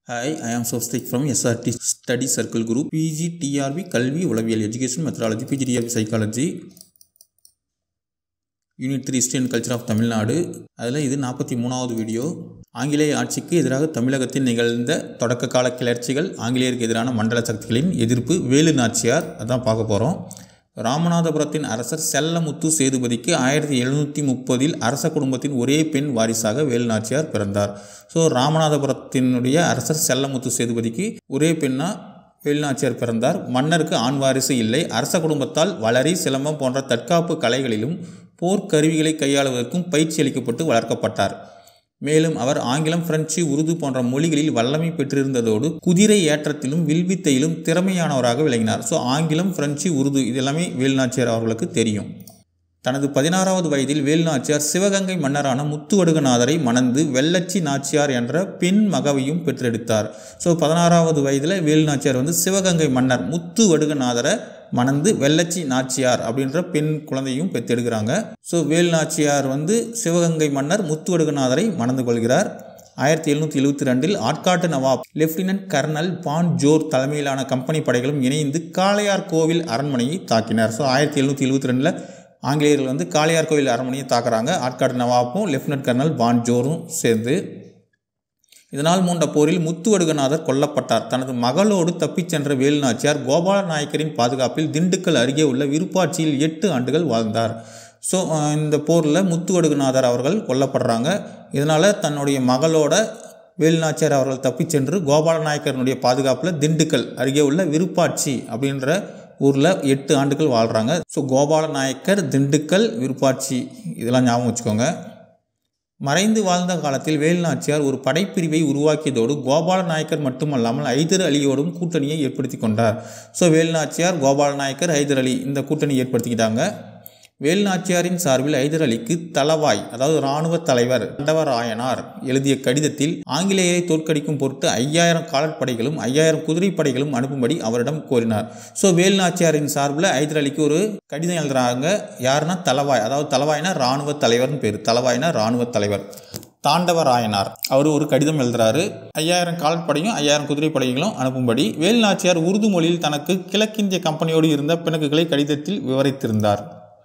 Hi, I am Sostik from SRT Study Circle Group, PG TRB கல்வி உளவியல் education methodology PG TRB psychology unit three history and culture of Tamil Nadu அதில் இது நாற்பத்தி மூணாவது video ஆங்கிலேய ஆட்சிக்கு எதிராக தமிழகத்தில் நிகழ்ந்த தொடக்க கால கிளர்ச்சிகள் ஆங்கிலேயருக்கு எதிரான மண்டல சக்திகளின் எதிர்ப்பு வேலு நாச்சியார் அதான் பார்க்க போகிறோம் ராமநாதபுரத்தின் அரசர் செல்லமுத்து சேதுபதிக்கு ஆயிரத்தி எழுநூற்றி முப்பதில் அரச குடும்பத்தின் ஒரே பெண் வாரிசாக வேலு நாச்சியார் பிறந்தார் ஸோ ராமநாதபுரத்தினுடைய அரசர் செல்லமுத்து சேதுபதிக்கு ஒரே பெண்ணா வேலுநாச்சியார் பிறந்தார் மன்னருக்கு ஆண் வாரிசு இல்லை அரச குடும்பத்தால் வளரி சிலம்பம் போன்ற தற்காப்பு கலைகளிலும் போர்க்கருவிகளை கையாளுவதற்கும் பயிற்சி அளிக்கப்பட்டு வளர்க்கப்பட்டார் மேலும் அவர் ஆங்கிலம் பிரெஞ்சு உருது போன்ற மொழிகளில் வல்லமை பெற்றிருந்ததோடு குதிரை ஏற்றத்திலும் வில்வித்தையிலும் திறமையானவராக விளங்கினார் ஸோ ஆங்கிலம் பிரெஞ்சு உருது இது எல்லாமே வேலுநாச்சியார் அவர்களுக்கு தெரியும் தனது பதினாறாவது வயதில் வேலுநாச்சியார் சிவகங்கை மன்னரான முத்துவடுகநாதரை மணந்து வெள்ளச்சி நாச்சியார் என்ற பெண் மகவையும் பெற்றெடுத்தார் ஸோ பதினாறாவது வயதில் வேலுநாச்சியார் வந்து சிவகங்கை மன்னர் முத்துவடுகநாதரை மணந்து வெள்ளச்சி நாச்சியார் அப்படின்ற பெண் குழந்தையும் பெற்றெடுக்கிறாங்க ஸோ வேலு நாச்சியார் வந்து சிவகங்கை மன்னர் முத்துவடுகநாதரை மணந்து கொள்கிறார் ஆயிரத்தி எழுநூற்றி எழுபத்தி ரெண்டில் ஆட்காட்டு நவாப் லெப்டினன்ட் கர்னல் பான் ஜோர் தலைமையிலான கம்பெனி படைகளும் இணைந்து காளையார் கோவில் அரண்மனையை தாக்கினர் ஸோ ஆயிரத்தி எழுநூற்றி எழுபத்தி ரெண்டில் ஆங்கிலேயர்கள் வந்து காளையார் கோவில் அரண்மனையை தாக்குறாங்க ஆட்காட்டு நவாப்பும் லெப்டினன்ட் கர்னல் பான் ஜோரும் சேர்ந்து இதனால் மூண்ட போரில் முத்துவடுகநாதர் கொல்லப்பட்டார் தனது மகளோடு தப்பிச் சென்ற வேலுநாச்சியார் கோபால நாயக்கரின் பாதுகாப்பில் திண்டுக்கல் அருகே உள்ள விருப்பாட்சியில் எட்டு ஆண்டுகள் வாழ்ந்தார் ஸோ இந்த போரில் முத்துவடுகநாதர் அவர்கள் கொல்லப்படுறாங்க இதனால் தன்னுடைய மகளோட வேலுநாச்சியார் அவர்கள் தப்பிச் சென்று கோபால நாயக்கரனுடைய பாதுகாப்பில் திண்டுக்கல் அருகே உள்ள விருப்பாட்சி அப்படின்ற ஊரில் எட்டு ஆண்டுகள் வாழ்கிறாங்க ஸோ கோபால நாயக்கர் திண்டுக்கல் விருப்பாட்சி இதெல்லாம் ஞாபகம் வச்சுக்கோங்க மறைந்து வாழ்ந்த காலத்தில் வேலுநாச்சியார் ஒரு படைப்பிரிவை உருவாக்கியதோடு கோபால நாயக்கர் மட்டுமல்லாமல் ஐதர் அலியோடும் கூட்டணியை ஏற்படுத்தி கொண்டார் ஸோ வேலுநாச்சியார் கோபால நாயக்கர் ஐதர் அலி இந்த கூட்டணி ஏற்படுத்திக்கிட்டாங்க வேலுநாச்சியாரின் சார்பில் ஐதர் அலிக்கு தளவாய் அதாவது இராணுவ தலைவர் தண்டவராயனார் எழுதிய கடிதத்தில் ஆங்கிலேயரை தோற்கடிக்கும் பொருட்டு ஐயாயிரம் காலற்படைகளும் ஐயாயிரம் குதிரைப்படைகளும் அனுப்பும்படி அவரிடம் கோரினார் ஸோ வேலுநாச்சியாரின் சார்பில் ஐதர் அலிக்கு ஒரு கடிதம் எழுதுறாங்க யாருன்னா தளவாய் அதாவது தளவாய்னா இராணுவ தலைவர்னு பேர் தளவாய்னா இராணுவ தலைவர் தாண்டவராயனார் அவர் ஒரு கடிதம் எழுதுறாரு ஐயாயிரம் கால்படையும் ஐயாயிரம் குதிரைப்படைகளும் அனுப்பும்படி வேலுநாச்சியார் உருது மொழியில் தனக்கு கிழக்கிந்திய கம்பெனியோடு இருந்த பிணக்குகளை கடிதத்தில் விவரித்திருந்தார்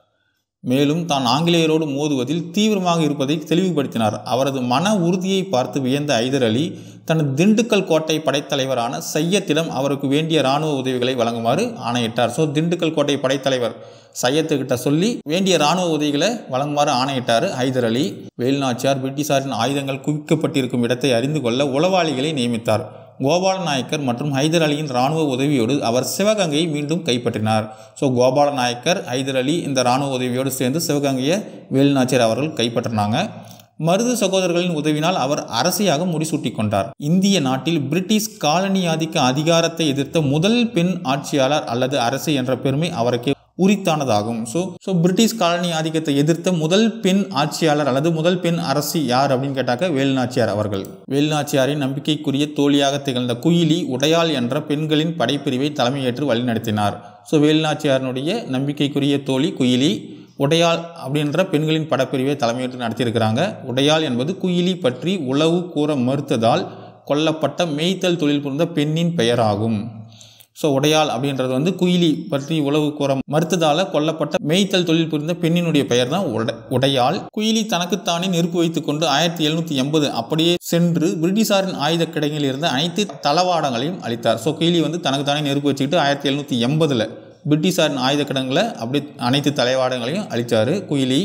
மேலும் தான் ஆங்கிலேயரோடு மோதுவதில் தீவிரமாக இருப்பதை தெளிவுபடுத்தினார் அவரது மன உறுதியை பார்த்து வியந்த ஐதர் அலி தனது திண்டுக்கல் கோட்டை படைத்தலைவரான சையத்திடம் அவருக்கு வேண்டிய இராணுவ உதவிகளை வழங்குமாறு ஆணையிட்டார் ஸோ திண்டுக்கல் கோட்டை படைத்தலைவர் சையத்துக்கிட்ட சொல்லி வேண்டிய இராணுவ உதவிகளை வழங்குமாறு ஆணையிட்டார் ஹைதர் அலி வேலுநாச்சியார் பிரிட்டிஷாரின் ஆயுதங்கள் குவிக்கப்பட்டிருக்கும் இடத்தை அறிந்து கொள்ள உளவாளிகளை நியமித்தார் கோபால நாயக்கர் மற்றும் ஹைதர் அலியின் இராணுவ உதவியோடு அவர் சிவகங்கையை மீண்டும் கைப்பற்றினார் ஸோ கோபால நாயக்கர் ஹைதர் அலி இந்த இராணுவ உதவியோடு சேர்ந்து சிவகங்கையை வேலுநாச்சியார் அவர்கள் கைப்பற்றினாங்க மருது சகோதரர்களின் உதவினால் அவர் அரசியாக முடிசூட்டி கொண்டார் இந்திய நாட்டில் பிரிட்டிஷ் காலனியாதிக்க அதிகாரத்தை எதிர்த்த முதல் பெண் ஆட்சியாளர் அல்லது அரசு என்ற பெருமை அவருக்கு உரித்தானதாகும் ஸோ ஸோ பிரிட்டிஷ் காலனி ஆதிக்கத்தை எதிர்த்த முதல் பெண் ஆட்சியாளர் அல்லது முதல் பெண் அரசி யார் அப்படின்னு கேட்டாக்க வேலுநாச்சியார் அவர்கள் வேலுநாச்சியாரின் நம்பிக்கைக்குரிய தோழியாக திகழ்ந்த குயிலி உடையாள் என்ற பெண்களின் படைப்பிரிவை தலைமையேற்று வழிநடத்தினார் ஸோ வேலுநாச்சியாரனுடைய நம்பிக்கைக்குரிய தோழி குயிலி உடையாள் அப்படின்ற பெண்களின் படப்பிரிவை தலைமையேற்று நடத்தியிருக்கிறாங்க உடையாள் என்பது குயிலி பற்றி உளவு கூற மறுத்ததால் கொல்லப்பட்ட மேய்த்தல் தொழில் புரிந்த பெண்ணின் பெயராகும் ஸோ உடையாள் அப்படின்றது வந்து குயிலி பற்றி உளவு கூற மறுத்ததால் கொல்லப்பட்ட மேய்த்தல் தொழில் புரிந்த பெண்ணினுடைய பெயர் தான் உட உடையாள் குயிலி தனக்குத்தானே நெருப்பு வைத்துக் கொண்டு ஆயிரத்தி எழுநூற்றி எண்பது அப்படியே சென்று பிரிட்டிஷாரின் ஆயுத கிடங்கில் இருந்த அனைத்து தளவாடங்களையும் அளித்தார் ஸோ குயிலி வந்து தனக்குத்தானே நெருப்பு வச்சுக்கிட்டு ஆயிரத்தி எழுநூற்றி எண்பதில் பிரிட்டிஷாரின் ஆயுத கிடங்கில் அப்படி அனைத்து தலைவாடங்களையும் அளித்தார் குயிலி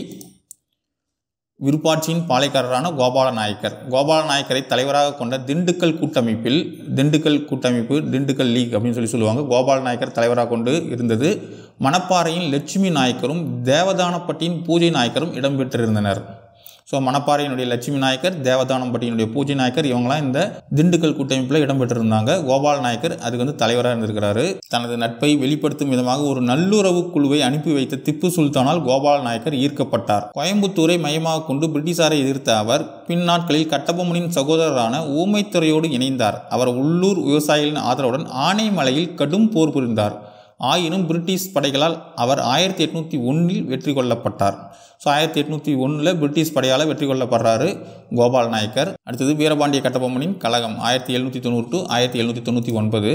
விருப்பாட்சியின் பாளையக்காரரான கோபால நாயக்கர் கோபால நாயக்கரை தலைவராக கொண்ட திண்டுக்கல் கூட்டமைப்பில் திண்டுக்கல் கூட்டமைப்பு திண்டுக்கல் லீக் அப்படின்னு சொல்லி சொல்லுவாங்க கோபால நாயக்கர் தலைவராக கொண்டு இருந்தது மணப்பாறையின் லட்சுமி நாயக்கரும் தேவதானப்பட்டியின் பூஜை நாயக்கரும் இடம்பெற்றிருந்தனர் ஸோ மணப்பாறையினுடைய லட்சுமி நாயக்கர் தேவதானம்பட்டியினுடைய பூஜை நாயக்கர் இவங்களாம் இந்த திண்டுக்கல் கூட்டமைப்பில் இடம்பெற்றிருந்தாங்க கோபால நாயக்கர் அதுக்கு வந்து தலைவராக இருந்திருக்கிறாரு தனது நட்பை வெளிப்படுத்தும் விதமாக ஒரு நல்லுறவு குழுவை அனுப்பி வைத்த திப்பு சுல்தானால் கோபால நாயக்கர் ஈர்க்கப்பட்டார் கோயம்புத்தூரை மையமாக கொண்டு பிரிட்டிஷாரை எதிர்த்த அவர் பின்னாட்களில் கட்டபொம்மனின் சகோதரரான ஊமைத்துறையோடு இணைந்தார் அவர் உள்ளூர் விவசாயிகளின் ஆதரவுடன் ஆனைமலையில் கடும் போர் புரிந்தார் ஆயினும் பிரிட்டிஷ் படைகளால் அவர் ஆயிரத்தி எட்நூற்றி ஒன்றில் வெற்றி கொள்ளப்பட்டார் ஸோ ஆயிரத்தி எட்நூற்றி ஒன்றில் பிரிட்டிஷ் படையால் வெற்றி கொள்ளப்படுறாரு கோபால் நாயக்கர் அடுத்தது வீரபாண்டிய கட்டபொம்மனின் கழகம் ஆயிரத்தி எழுநூற்றி தொண்ணூறு டு ஆயிரத்தி எழுநூற்றி தொண்ணூற்றி ஒன்பது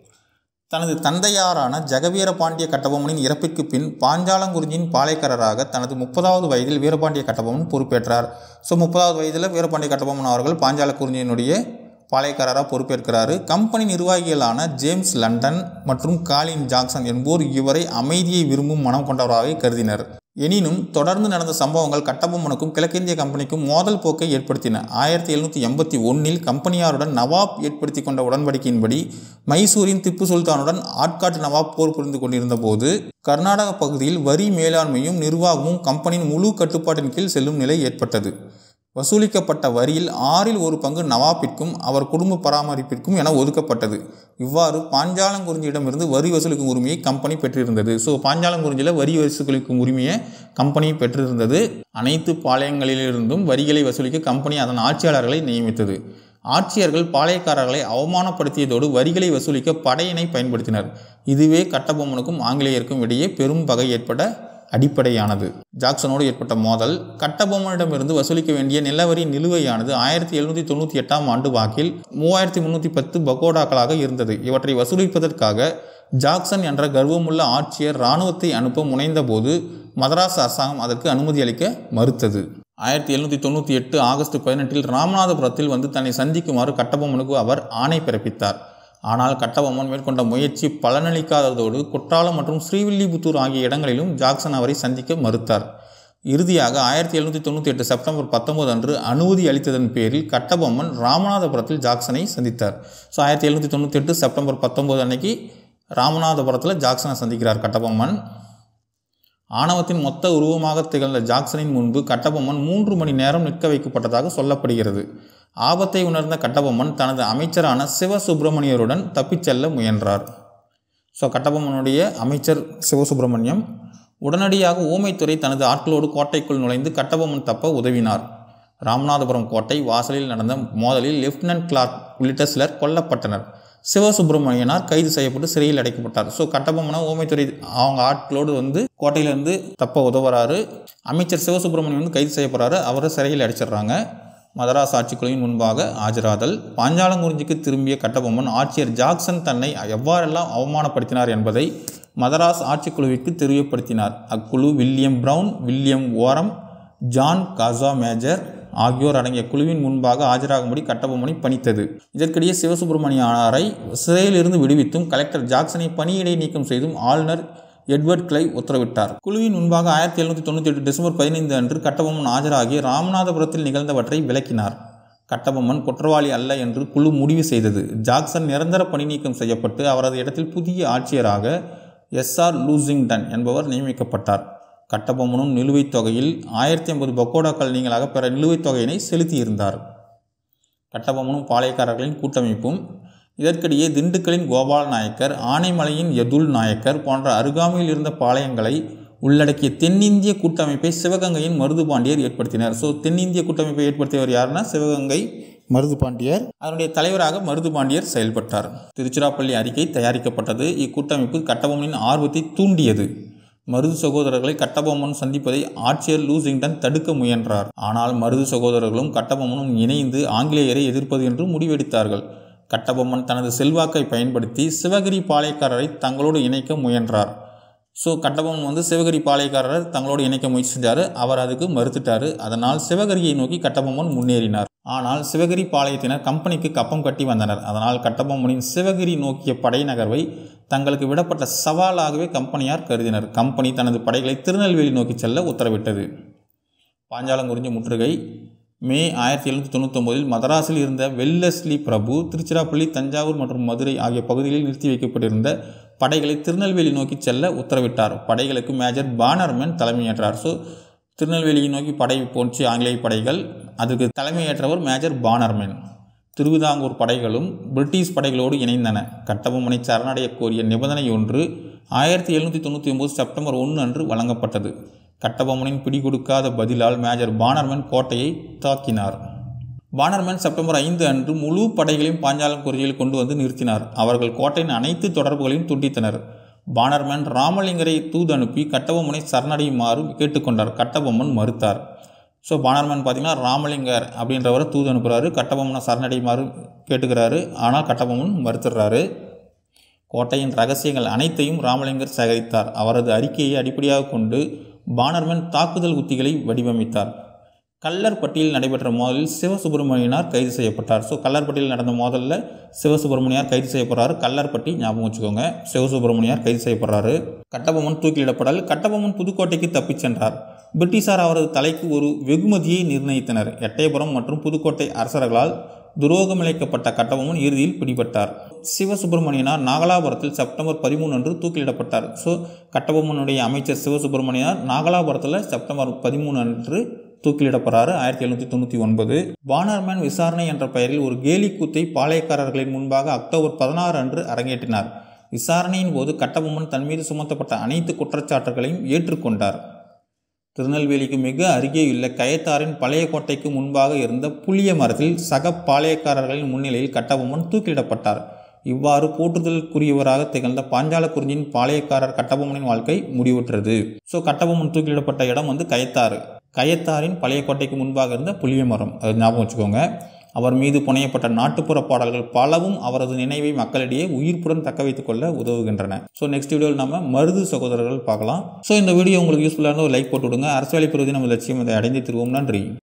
தனது தந்தையாரான ஜெகவீர பாண்டிய கட்டபொம்மனின் இறப்பிற்கு பின் பாஞ்சாலங்குறிஞ்சியின் பாளையக்காரராக தனது முப்பதாவது வயதில் வீரபாண்டிய கட்டபொம்மன் பொறுப்பேற்றார் ஸோ முப்பதாவது வயதில் வீரபாண்டிய கட்டபொம்மன் அவர்கள் பாஞ்சாலக்குறிஞ்சியினுடைய பாளையக்காரராக பொறுப்பேற்கிறாரு கம்பெனி நிர்வாகிகளான ஜேம்ஸ் லண்டன் மற்றும் காலின் ஜாக்சன் என்போர் இவரை அமைதியை விரும்பும் மனம் கொண்டவராக கருதினர் எனினும் தொடர்ந்து நடந்த சம்பவங்கள் கட்டபொம்மனுக்கும் கிழக்கிந்திய கம்பெனிக்கும் மோதல் போக்கை ஏற்படுத்தின ஆயிரத்தி எழுநூற்றி எண்பத்தி ஒன்றில் கம்பெனியாருடன் நவாப் ஏற்படுத்தி கொண்ட உடன்படிக்கையின்படி மைசூரின் திப்பு சுல்தானுடன் ஆட்காட்டு நவாப் போர் புரிந்து கொண்டிருந்த போது கர்நாடக பகுதியில் வரி மேலாண்மையும் நிர்வாகமும் கம்பெனியின் முழு கட்டுப்பாட்டின் கீழ் செல்லும் நிலை ஏற்பட்டது வசூலிக்கப்பட்ட வரியில் ஆறில் ஒரு பங்கு நவாப்பிற்கும் அவர் குடும்ப பராமரிப்பிற்கும் என ஒதுக்கப்பட்டது இவ்வாறு பாஞ்சாலங்குறிஞ்சியிடமிருந்து வரி வசூலிக்கும் உரிமையை கம்பெனி பெற்றிருந்தது ஸோ பாஞ்சாலங்குறிஞ்சியில் வரி வசூலிக்கும் உரிமையை கம்பெனி பெற்றிருந்தது அனைத்து பாளையங்களிலிருந்தும் வரிகளை வசூலிக்க கம்பெனி அதன் ஆட்சியாளர்களை நியமித்தது ஆட்சியர்கள் பாளையக்காரர்களை அவமானப்படுத்தியதோடு வரிகளை வசூலிக்க படையினை பயன்படுத்தினர் இதுவே கட்டபொம்மனுக்கும் ஆங்கிலேயருக்கும் இடையே பெரும் பகை ஏற்பட அடிப்படையானது ஜாக்சனோடு ஏற்பட்ட மோதல் கட்டபொம்மனிடமிருந்து வசூலிக்க வேண்டிய நிலவரி நிலுவையானது ஆயிரத்தி எழுநூற்றி தொண்ணூற்றி எட்டாம் ஆண்டு வாக்கில் மூவாயிரத்தி முந்நூற்றி பத்து பகோடாக்களாக இருந்தது இவற்றை வசூலிப்பதற்காக ஜாக்சன் என்ற கர்வமுள்ள ஆட்சியர் இராணுவத்தை அனுப்ப முனைந்தபோது மதராஸ் அரசாங்கம் அதற்கு அனுமதி அளிக்க மறுத்தது ஆயிரத்தி எழுநூற்றி தொண்ணூற்றி எட்டு ஆகஸ்ட் பதினெட்டில் ராமநாதபுரத்தில் வந்து தன்னை சந்திக்குமாறு கட்டபொம்மனுக்கு அவர் ஆணை பிறப்பித்தார் ஆனால் கட்டபொம்மன் மேற்கொண்ட முயற்சி பலனளிக்காததோடு குற்றாலம் மற்றும் ஸ்ரீவில்லிபுத்தூர் ஆகிய இடங்களிலும் ஜாக்சன் அவரை சந்திக்க மறுத்தார் இறுதியாக ஆயிரத்தி எழுநூற்றி தொண்ணூற்றி எட்டு செப்டம்பர் பத்தொன்பது அன்று அனுமதி அளித்ததன் பேரில் கட்டபொம்மன் ராமநாதபுரத்தில் ஜாக்சனை சந்தித்தார் ஸோ ஆயிரத்தி எழுநூற்றி தொண்ணூற்றி எட்டு செப்டம்பர் பத்தொன்பது அன்னைக்கு ராமநாதபுரத்தில் ஜாக்சனை சந்திக்கிறார் கட்டபொம்மன் ஆணவத்தின் மொத்த உருவமாக திகழ்ந்த ஜாக்சனின் முன்பு கட்டபொம்மன் மூன்று மணி நேரம் நிற்க வைக்கப்பட்டதாக சொல்லப்படுகிறது ஆபத்தை உணர்ந்த கட்டபொம்மன் தனது அமைச்சரான சிவசுப்பிரமணியருடன் தப்பிச் செல்ல முயன்றார் ஸோ கட்டபொம்மனுடைய அமைச்சர் சிவசுப்பிரமணியம் உடனடியாக ஊமைத்துறை தனது ஆட்களோடு கோட்டைக்குள் நுழைந்து கட்டபொம்மன் தப்ப உதவினார் ராமநாதபுரம் கோட்டை வாசலில் நடந்த மோதலில் லெப்டினன்ட் கிளார்க் உள்ளிட்ட சிலர் கொல்லப்பட்டனர் சிவசுப்பிரமணியனார் கைது செய்யப்பட்டு சிறையில் அடைக்கப்பட்டார் ஸோ கட்டபொம்மனை ஊமைத்துறை அவங்க ஆட்களோடு வந்து கோட்டையிலேருந்து தப்ப உதவுறாரு அமைச்சர் சிவசுப்பிரமணியம் வந்து கைது செய்யப்படுறாரு அவரை சிறையில் அடைச்சிடுறாங்க மதராஸ் ஆட்சிக்குழுவின் முன்பாக ஆஜராதல் பாஞ்சாலங்குறிஞ்சிக்கு திரும்பிய கட்டபொம்மன் ஆட்சியர் ஜாக்சன் தன்னை எவ்வாறெல்லாம் அவமானப்படுத்தினார் என்பதை மதராஸ் ஆட்சிக்குழுவிற்கு தெரியப்படுத்தினார் அக்குழு William Brown William Orme John Casamajor ஆகியோர் அடங்கிய குழுவின் முன்பாக ஆஜராகும்படி கட்டபொம்மனை பணித்தது இதற்கிடையே சிவசுப்பிரமணியனாரை சிறையிலிருந்து விடுவித்தும் கலெக்டர் ஜாக்சனை பணியிடை நீக்கம் செய்தும் ஆளுநர் எட்வர்ட் கிளை உத்தரவிட்டார் குழுவின் முன்பாக ஆயிரத்தி எழுநூற்றி தொண்ணூற்றி எட்டு டிசம்பர் பதினைந்து அன்று கட்டபொம்மன் ஆஜராகி ராமநாதபுரத்தில் நிகழ்ந்தவற்றை விளக்கினார் கட்டபொம்மன் குற்றவாளி அல்ல என்று குழு முடிவு செய்தது ஜாக்சன் நிரந்தர பணி நீக்கம் செய்யப்பட்டு அவரது இடத்தில் புதிய ஆட்சியராக எஸ் ஆர் லூசிங்டன் என்பவர் நியமிக்கப்பட்டார் கட்டபொம்மனும் நிலுவைத் தொகையில் ஆயிரத்தி ஐம்பது பக்கோடாக்கள் நீங்களாக பெற நிலுவைத் தொகையினை செலுத்தியிருந்தார் கட்டபொம்மனும் பாளையக்காரர்களின் கூட்டமைப்பும் இதற்கிடையே திண்டுக்கலின் கோபால நாயக்கர் ஆனைமலையின் யதுல் நாயக்கர் போன்ற அருகாமையில் இருந்த பாளையங்களை உள்ளடக்கிய தென்னிந்திய கூட்டமைப்பை சிவகங்கையின் மருதுபாண்டியர் ஏற்படுத்தினர் ஸோ தென்னிந்திய கூட்டமைப்பை ஏற்படுத்தியவர் யாருன்னா சிவகங்கை மருதுபாண்டியர் அதனுடைய தலைவராக மருதுபாண்டியர் செயல்பட்டார் திருச்சிராப்பள்ளி அறிக்கை தயாரிக்கப்பட்டது இக்கூட்டமைப்பு கட்டபொம்மனின் ஆர்வத்தை தூண்டியது மருது சகோதரர்களை கட்டபொம்மன் சந்திப்பதை ஆட்சியர் லூசிங்டன் தடுக்க முயன்றார் ஆனால் மருது சகோதரர்களும் கட்டபொம்மனும் இணைந்து ஆங்கிலேயரை எதிர்ப்பது என்று முடிவெடுத்தார்கள் கட்டபொம்மன் தனது செல்வாக்கை பயன்படுத்தி சிவகிரி பாளையக்காரரை தங்களோடு இணைக்க முயன்றார் ஸோ கட்டபொம்மன் வந்து சிவகிரி பாளையக்காரரை தங்களோடு இணைக்க முயற்சி செஞ்சார் அவர் அதுக்கு மறுத்துட்டார் அதனால் சிவகிரியை நோக்கி கட்டபொம்மன் முன்னேறினார் ஆனால் சிவகிரி பாளையத்தினர் கம்பெனிக்கு கப்பம் கட்டி வந்தனர் அதனால் கட்டபொம்மனின் சிவகிரி நோக்கிய படை நகர்வை தங்களுக்கு விடப்பட்ட சவாலாகவே கம்பெனியார் கருதினர் கம்பெனி தனது படைகளை திருநெல்வேலி நோக்கி செல்ல உத்தரவிட்டது பாஞ்சாலங்குறிஞ்சி முற்றுகை மே ஆயிரத்தி எழுநூற்றி தொண்ணூத்தொம்போதில் மதராஸில் இருந்த வெல்லஸ்லி பிரபு திருச்சிராப்பள்ளி தஞ்சாவூர் மற்றும் மதுரை ஆகிய பகுதிகளில் நிறுத்தி வைக்கப்பட்டிருந்த படைகளை திருநெல்வேலி நோக்கி செல்ல உத்தரவிட்டார் படைகளுக்கு மேஜர் பானர்மேன் தலைமையேற்றார் ஸோ திருநெல்வேலியை நோக்கி படை போன்று ஆங்கிலேய படைகள் அதுக்கு தலைமையேற்றவர் மேஜர் பானர்மேன் திருவிதாங்கூர் படைகளும் பிரிட்டிஷ் படைகளோடு இணைந்தன கட்டபொம்மனை சரணடைய கோரிய நிபந்தனை ஒன்று ஆயிரத்தி எழுநூற்றி தொண்ணூற்றி ஒம்பது செப்டம்பர் ஒன்று அன்று வழங்கப்பட்டது கட்டபொம்மனின் பிடி கொடுக்காத பதிலால் மேஜர் பானர்மன் கோட்டையை தாக்கினார் பானர்மன் செப்டம்பர் ஐந்து அன்று முழு படைகளையும் பாஞ்சாலம் குறிச்சியில் கொண்டு வந்து நிறுத்தினார் அவர்கள் கோட்டையின் அனைத்து தொடர்புகளையும் துண்டித்தனர் பானர்மேன் ராமலிங்கரை தூது அனுப்பி கட்டபொம்மனை சரணடையுமாறு கேட்டுக்கொண்டார் கட்டபொம்மன் மறுத்தார் ஸோ பானர்மேன் பார்த்தீங்கன்னா ராமலிங்கர் அப்படின்றவரை தூது அனுப்புகிறாரு கட்டபொம்மனை சரணடையுமாறு கேட்டுக்கிறாரு ஆனால் கட்டபொம்மன் மறுத்துடுறாரு கோட்டையின் ரகசியங்கள் அனைத்தையும் ராமலிங்கர் சேகரித்தார் அவரது அறிக்கையை அடிப்படையாக கொண்டு பானர்மேன் தாக்குதல் உத்திகளை வடிவமைத்தார் கல்லர்பட்டியில் நடைபெற்ற மோதலில் சிவசுப்பிரமணியனார் கைது செய்யப்பட்டார் ஸோ கல்லர்பட்டியில் நடந்த மோதலில் சிவசுப்பிரமணியார் கைது செய்யப்படுறாரு கல்லர்பட்டி ஞாபகம் வச்சுக்கோங்க சிவசுப்பிரமணியார் கைது செய்யப்படுறாரு கட்டபொம்மன் தூக்கிலிடப்படல் கட்டபொம்மன் புதுக்கோட்டைக்கு தப்பிச் சென்றார் பிரிட்டிஷார் அவரது தலைக்கு ஒரு வெகுமதியை நிர்ணயித்தனர் எட்டயபுரம் மற்றும் புதுக்கோட்டை அரசர்களால் துரோகமிழைக்கப்பட்ட கட்டபொம்மன் இறுதியில் பிடிபட்டார் சிவசுப்பிரமணியனார் நாகலாபுரத்தில் செப்டம்பர் பதிமூணு அன்று தூக்கிலிடப்பட்டார் ஸோ கட்டபொம்மனுடைய அமைச்சர் சிவசுப்பிரமணியனார் நாகலாபுரத்தில் செப்டம்பர் பதிமூணு அன்று தூக்கிலிடப்படுறாரு ஆயிரத்தி எழுநூற்றி தொண்ணூற்றி ஒன்பது பானர்மேன் விசாரணை என்ற பெயரில் ஒரு கேலி கூத்தை பாளையக்காரர்களின் முன்பாக அக்டோபர் பதினாறு அன்று அரங்கேற்றினார் விசாரணையின் போது கட்டபொம்மன் தன் மீது சுமத்தப்பட்ட அனைத்து குற்றச்சாட்டுகளையும் ஏற்றுக்கொண்டார் திருநெல்வேலிக்கு மிக அருகேயுள்ள கயத்தாரின் பழைய கோட்டைக்கு முன்பாக இருந்த புளிய மரத்தில் சக பாளையக்காரர்களின் முன்னிலையில் கட்டபொம்மன் தூக்கிலிடப்பட்டார் இவ்வாறு போற்றுதலுக்குரியவராக திகழ்ந்த பாஞ்சாலக்குறிஞ்சியின் பாளையக்காரர் கட்டபொம்மனின் வாழ்க்கை முடிவுற்றது ஸோ கட்டபொம்மன் தூக்கிலிடப்பட்ட இடம் வந்து கயத்தாறு கயத்தாரின் பழைய கோட்டைக்கு முன்பாக இருந்த புளிய மரம் அது ஞாபகம் வச்சுக்கோங்க அவர் மீது புனையப்பட்ட நாட்டுப்புற பாடல்கள் பலவும் அவரது நினைவை மக்களிடையே உயிர்ப்புடன் தக்க வைத்துக் கொள்ள உதவுகின்றன ஸோ நெக்ஸ்ட் வீடியோவில் நம்ம மருது சகோதரர்கள் பார்க்கலாம் ஸோ இந்த வீடியோ உங்களுக்கு யூஸ்ஃபுல்லான ஒரு லைக் போட்டு விடுங்க அரசு வேலை பெறுவதை நம்ம லட்சியம் அதை அடைந்து திருவோம் நன்றி